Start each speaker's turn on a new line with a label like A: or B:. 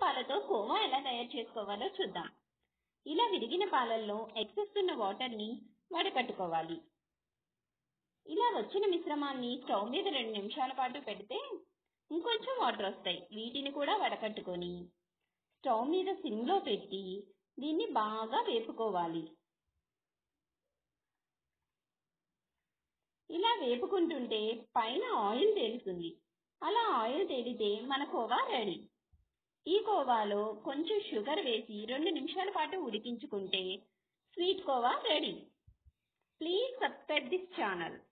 A: పాలతో కోవా ఎలా తయారు చేసుకోవాలో చూద్దాం ఇలా విరిగిన పాలల్లో ఎక్సెస్ ఉన్న వాటర్ని వడకట్టుకోవాలి ఇలా వచ్చిన మిశ్రమాన్ని స్టవ్ మీద రెండు నిమిషాల పాటు పెడితే ఇంకొంచెం వాటర్ వస్తాయి వీటిని కూడా వడకట్టుకొని స్టవ్ మీద సిమ్లో పెట్టి దీన్ని బాగా వేపుకోవాలి ఇలా వేపుకుంటుంటే పైన ఆయిల్ తేలుతుంది అలా ఆయిల్ తేలితే మన కోవా రెడీ ఈ కోవాలో కొంచెం షుగర్ వేసి రెండు నిమిషాల పాటు ఉడికించుకుంటే sweet khoa ready please subscribe this channel